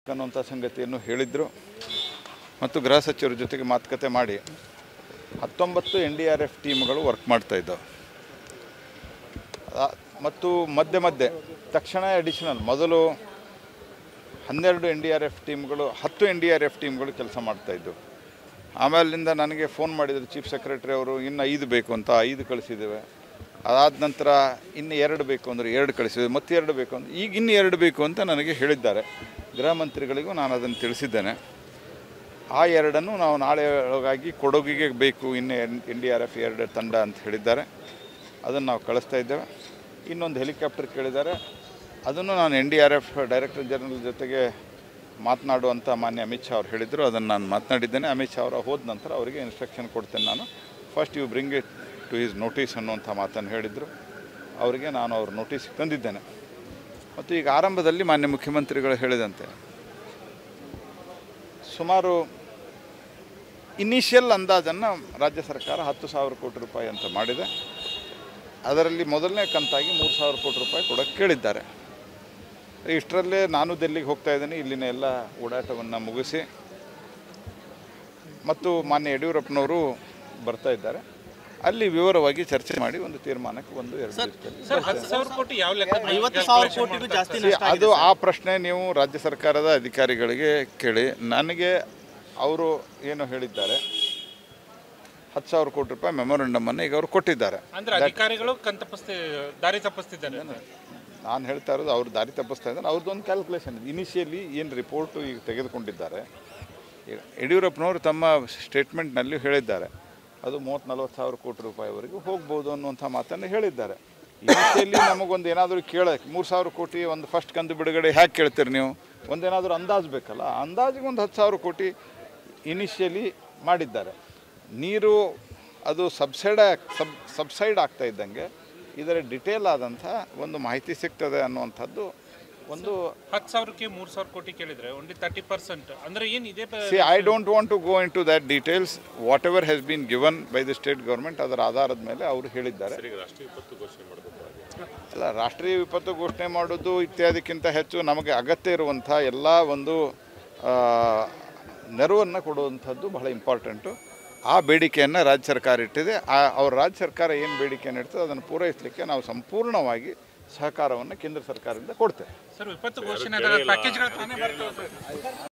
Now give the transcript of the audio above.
ಅನ್ನುವಂಥ ಸಂಗತಿಯನ್ನು ಹೇಳಿದರು ಮತ್ತು ಗೃಹ ಸಚಿವರ ಜೊತೆಗೆ ಮಾತುಕತೆ ಮಾಡಿ ಹತ್ತೊಂಬತ್ತು ಎನ್ ಡಿ ಆರ್ ಎಫ್ ಟೀಮ್ಗಳು ವರ್ಕ್ ಮಾಡ್ತಾ ಇದ್ದವು ಆ- ಮತ್ತು ಮಧ್ಯೆ ಮಧ್ಯೆ ತಕ್ಷಣ ಅಡಿಷನಲ್ ಮೊದಲು ಹನ್ನೆರಡು ಎನ್ ಡಿ ಆರ್ ಎಫ್ ಟೀಮ್ಗಳು ಹತ್ತು ಎನ್ ಡಿ ಆರ್ ಎಫ್ ಟೀಮ್ಗಳು ಕೆಲಸ ಮಾಡ್ತಾಯಿದ್ದವು ಆಮೇಲಿಂದ ನನಗೆ ಫೋನ್ ಮಾಡಿದರು ಚೀಫ್ ಸೆಕ್ರೆಟರಿ ಅವರು ಇನ್ನು ಐದು ಬೇಕು ಅಂತ ಐದು ಕಳಿಸಿದ್ದೇವೆ ಅದಾದ ನಂತರ ಇನ್ನು ಎರಡು ಬೇಕು ಅಂದರೆ ಎರಡು ಕಳಿಸಿದ್ವಿ ಮತ್ತೆ ಎರಡು ಬೇಕು ಅಂತ ಈಗ ಇನ್ನು ಎರಡು ಬೇಕು ಅಂತ ನನಗೆ ಹೇಳಿದ್ದಾರೆ ಗೃಹ ಮಂತ್ರಿಗಳಿಗೂ ನಾನು ಅದನ್ನು ತಿಳಿಸಿದ್ದೇನೆ ಆ ಎರಡನ್ನು ನಾವು ನಾಳೆ ಒಳಗಾಗಿ ಕೊಡಗಿಗೆ ಬೇಕು ಇನ್ನು ಎನ್ ಡಿ ಆರ್ ಎಫ್ ಎರಡು ತಂಡ ಅಂತ ಹೇಳಿದ್ದಾರೆ ಅದನ್ನು ನಾವು ಕಳಿಸ್ತಾ ಇದ್ದೇವೆ ಇನ್ನೊಂದು ಹೆಲಿಕಾಪ್ಟರ್ ಕೇಳಿದ್ದಾರೆ ಅದನ್ನು ನಾನು N D R F director general ಜೊತೆಗೆ ಮಾತನಾಡುವಂಥ ಮಾನ್ಯ ಅಮಿತ್ ಶಾ ಅವ್ರು ಹೇಳಿದರು ಅದನ್ನು ನಾನು ಮಾತನಾಡಿದ್ದೇನೆ ಅಮಿತ್ ಶಾ ಅವರ ಹೋದ ನಂತರ ಅವರಿಗೆ ಇನ್ಸ್ಟ್ರಕ್ಷನ್ ಕೊಡ್ತೇನೆ ನಾನು first you bring it to his notice ಅನ್ನುವಂಥ ಮಾತನ್ನು ಹೇಳಿದರು ಅವರಿಗೆ ನಾನು ಅವ್ರ ನೋಟಿಸ್ಗೆ ತಂದಿದ್ದೇನೆ ಮತ್ತು ಈಗ ಆರಂಭದಲ್ಲಿ ಮಾನ್ಯ ಮುಖ್ಯಮಂತ್ರಿಗಳು ಹೇಳಿದಂತೆ ಸುಮಾರು ಇನಿಷಿಯಲ್ ಅಂದಾಜನ್ನು ರಾಜ್ಯ ಸರ್ಕಾರ ಹತ್ತು ಸಾವಿರ ಕೋಟಿ ರೂಪಾಯಿ ಅಂತ ಮಾಡಿದೆ ಅದರಲ್ಲಿ ಮೊದಲನೇ ಕಂತಾಗಿ ಮೂರು ಸಾವಿರ ಕೋಟಿ ರೂಪಾಯಿ ಕೊಡೋಕ್ಕೆ ಕೇಳಿದ್ದಾರೆ ಇಷ್ಟರಲ್ಲೇ ನಾನು ದೆಲ್ಲಿಗೆ ಹೋಗ್ತಾ ಇದ್ದೀನಿ ಇಲ್ಲಿನ ಎಲ್ಲ ಓಡಾಟವನ್ನು ಮುಗಿಸಿ ಮತ್ತು ಮಾನ್ಯ ಯಡಿಯೂರಪ್ಪನವರು ಬರ್ತಾ ಇದ್ದಾರೆ ಅಲ್ಲಿ ವಿವರವಾಗಿ ಚರ್ಚೆ ಮಾಡಿ ಒಂದು ತೀರ್ಮಾನಕ್ಕೆ ಒಂದು ಎರಡು ದಿವಸದಲ್ಲಿ ಸರ್ ಹತ್ತು ಸಾವಿರ ಕೋಟಿ ಯಾವ ಲೆಕ್ಕ ಐವತ್ತು ಸಾವಿರ ಕೋಟಿಗೂ ಜಾಸ್ತಿ See, ಅದು ಆ ಪ್ರಶ್ನೆ ನೀವು ರಾಜ್ಯ ಸರ್ಕಾರದ ಅಧಿಕಾರಿಗಳಿಗೆ ಕೇಳಿ ನನಗೆ ಅವರು ಏನು ಹೇಳಿದ್ದಾರೆ ಹತ್ತು ಸಾವಿರ ಕೋಟಿ ರೂಪಾಯಿ ಮೆಮೊರಂಡಮನ್ನು ಈಗ ಅವರು ಕೊಟ್ಟಿದ್ದಾರೆ ಅಂದ್ರೆ ಅಧಿಕಾರಿಗಳು ಕಣ್ ತಪ್ಪಿಸ್ತಿ ದಾರಿ ತಪ್ಪಿಸ್ತಿದ್ದಾರೆ ನಾನು ಹೇಳ್ತಾ ಇರೋದು ಅವ್ರು ದಾರಿ ತಪ್ಪಿಸ್ತಾ ಇದ್ದಾರೆ ಅವ್ರದ್ದೊಂದು ಕ್ಯಾಲ್ಕುಲೇಷನ್ ಇದೆ ಇನಿಷಿಯಲಿ ಏನು ರಿಪೋರ್ಟು ಈಗ ತೆಗೆದುಕೊಂಡಿದ್ದಾರೆ ಈಗ ಯಡಿಯೂರಪ್ಪನವರು ತಮ್ಮ ಸ್ಟೇಟ್ಮೆಂಟ್ನಲ್ಲಿ ಹೇಳಿದ್ದಾರೆ ಅದು ಮೂವತ್ತು ನಲ್ವತ್ತು ಸಾವಿರ ಕೋಟಿ ರೂಪಾಯಿವರೆಗೂ ಹೋಗ್ಬೋದು ಅನ್ನುವಂಥ ಮಾತನ್ನು ಹೇಳಿದ್ದಾರೆ ಇನಿಷಿಯಲಿ ನಮಗೊಂದು ಏನಾದರೂ ಕೇಳಕ್ಕೆ ಮೂರು ಸಾವಿರ ಕೋಟಿ ಒಂದು ಫಸ್ಟ್ ಕಂತು ಬಿಡುಗಡೆ ಹ್ಯಾಕೆ ಕೇಳ್ತೀರಿ ನೀವು ಒಂದೇನಾದರೂ ಅಂದಾಜು ಬೇಕಲ್ಲ ಆ ಅಂದಾಜಿಗೆ ಒಂದು ಹತ್ತು ಸಾವಿರ ಕೋಟಿ ಇನಿಷಿಯಲಿ ಮಾಡಿದ್ದಾರೆ ನೀರು ಅದು ಸಬ್ಸೈಡ್ ಸಬ್ ಸಬ್ಸೈಡ್ ಆಗ್ತಾ ಇದ್ದಂಗೆ ಇದರ ಡಿಟೇಲ್ ಆದಂಥ ಒಂದು ಮಾಹಿತಿ ಸಿಗ್ತದೆ ಅನ್ನುವಂಥದ್ದು ಒಂದು ಹತ್ತು ಸಾವಿರಕ್ಕೆ ಮೂರು ಸಾವಿರ ಕೋಟಿ ಕೇಳಿದ್ರೆ ಓನ್ಲಿ ತರ್ಟಿ ಪರ್ಸೆಂಟ್ ಅಂದ್ರೆ ಏನ್ ಇದೇ ಪ- see I don't want to go in to that details whatever has been given by the state government ಅದರ ಆಧಾರದ ಮೇಲೆ ಅವರು ಹೇಳಿದ್ದಾರೆ ಅಲ್ಲ ರಾಷ್ಟ್ರೀಯ ವಿಪತ್ತು ಘೋಷಣೆ ಮಾಡೋದು ಇತ್ಯಾದಿಕ್ಕಿಂತ ಹೆಚ್ಚು ನಮಗೆ ಅಗತ್ಯ ಇರುವಂಥ ಎಲ್ಲ ಒಂದು ನೆರವನ್ನು ಕೊಡುವಂಥದ್ದು ಬಹಳ ಇಂಪಾರ್ಟೆಂಟು ಆ ಬೇಡಿಕೆಯನ್ನು ರಾಜ್ಯ ಸರ್ಕಾರ ಇಟ್ಟಿದೆ ಆ ಅವ್ರ ರಾಜ್ಯ ಸರ್ಕಾರ ಏನು ಬೇಡಿಕೆಯನ್ನು ಇಡ್ತದೆ ಅದನ್ನು ಪೂರೈಸಲಿಕ್ಕೆ ನಾವು ಸಂಪೂರ್ಣವಾಗಿ ಸಹಕಾರವನ್ನು ಕೇಂದ್ರ ಸರ್ಕಾರದಿಂದ ಕೊಡ್ತೇವೆ ಸರ್ ವಿಪತ್ತು ಘೋಷಣೆ ಪ್ಯಾಕೇಜ್ಗಳು ತಾನೇ ಬರ್ತವೆ ಸರ್